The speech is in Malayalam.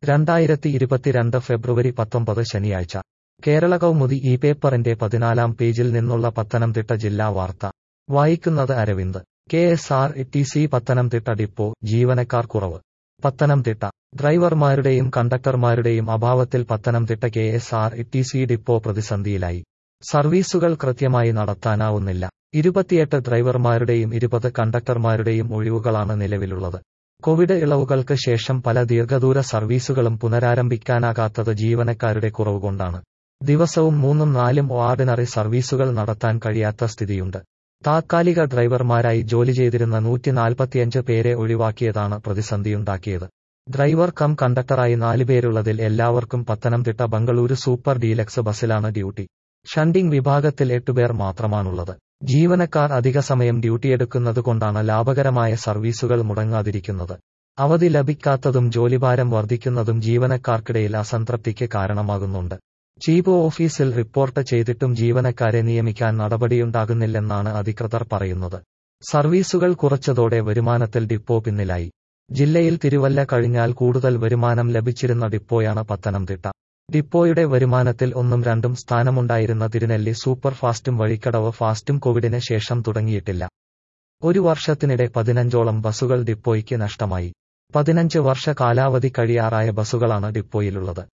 രണ്ടായിരത്തി ഇരുപത്തിരണ്ട് ഫെബ്രുവരി പത്തൊമ്പത് ശനിയാഴ്ച കേരള കൗമുദി ഈ പേപ്പറിന്റെ പതിനാലാം പേജിൽ നിന്നുള്ള പത്തനംതിട്ട ജില്ലാ വാർത്ത വായിക്കുന്നത് Aravind K S R T C Pathanamthitta depot ജീവനക്കാർ കുറവ് പത്തനംതിട്ട ഡ്രൈവർമാരുടെയും കണ്ടക്ടർമാരുടെയും അഭാവത്തിൽ Pathanamthitta K S R T C depot പ്രതിസന്ധിയിലായി സർവീസുകൾ കൃത്യമായി നടത്താനാവുന്നില്ല ഇരുപത്തിയെട്ട് ഡ്രൈവർമാരുടെയും ഇരുപത് കണ്ടക്ടർമാരുടെയും ഒഴിവുകളാണ് നിലവിലുള്ളത് കോവിഡ് ഇളവുകൾക്ക് ശേഷം പല ദീർഘദൂര സർവീസുകളും പുനരാരംഭിക്കാനാകാത്തത് ജീവനക്കാരുടെ കുറവുകൊണ്ടാണ് ദിവസവും മൂന്നും നാലും ഓർഡിനറി സർവീസുകൾ നടത്താൻ കഴിയാത്ത സ്ഥിതിയുണ്ട് താത്കാലിക ഡ്രൈവർമാരായി ജോലി ചെയ്തിരുന്ന നൂറ്റി നാൽപ്പത്തിയഞ്ച് പേരെ ഒഴിവാക്കിയതാണ് പ്രതിസന്ധിയുണ്ടാക്കിയത് ഡ്രൈവർ കം കണ്ടക്ടറായി നാലുപേരുള്ളതിൽ എല്ലാവർക്കും പത്തനംതിട്ട ബംഗളൂരു സൂപ്പർ ഡീലക്സ് ബസ്സിലാണ് ഡ്യൂട്ടി ഷണ്ടിംഗ് വിഭാഗത്തിൽ എട്ടുപേർ മാത്രമാണുള്ളത് ജീവനക്കാർ അധിക സമയം ഡ്യൂട്ടിയെടുക്കുന്നതുകൊണ്ടാണ് ലാഭകരമായ സർവീസുകൾ മുടങ്ങാതിരിക്കുന്നത് അവധി ലഭിക്കാത്തതും ജോലിഭാരം വർദ്ധിക്കുന്നതും ജീവനക്കാർക്കിടയിൽ അസംതൃപ്തിക്ക് കാരണമാകുന്നുണ്ട് ചീഫ് ഓഫീസിൽ റിപ്പോർട്ട് ചെയ്തിട്ടും ജീവനക്കാരെ നിയമിക്കാൻ നടപടിയുണ്ടാകുന്നില്ലെന്നാണ് അധികൃതർ പറയുന്നത് സർവീസുകൾ കുറച്ചതോടെ വരുമാനത്തിൽ ഡിപ്പോ പിന്നിലായി ജില്ലയിൽ തിരുവല്ല കഴിഞ്ഞാൽ കൂടുതൽ വരുമാനം ലഭിച്ചിരുന്ന ഡിപ്പോയാണ് പത്തനംതിട്ട ഡിപ്പോയുടെ വരുമാനത്തിൽ ഒന്നും രണ്ടും സ്ഥാനമുണ്ടായിരുന്ന തിരുനെല്ലി സൂപ്പർ ഫാസ്റ്റും വഴിക്കടവ് ഫാസ്റ്റും കോവിഡിന് ശേഷം തുടങ്ങിയിട്ടില്ല ഒരു വർഷത്തിനിടെ പതിനഞ്ചോളം ബസുകൾ ഡിപ്പോയ്ക്ക് നഷ്ടമായി പതിനഞ്ച് വർഷ കാലാവധി കഴിയാറായ ബസുകളാണ് ഡിപ്പോയിലുള്ളത്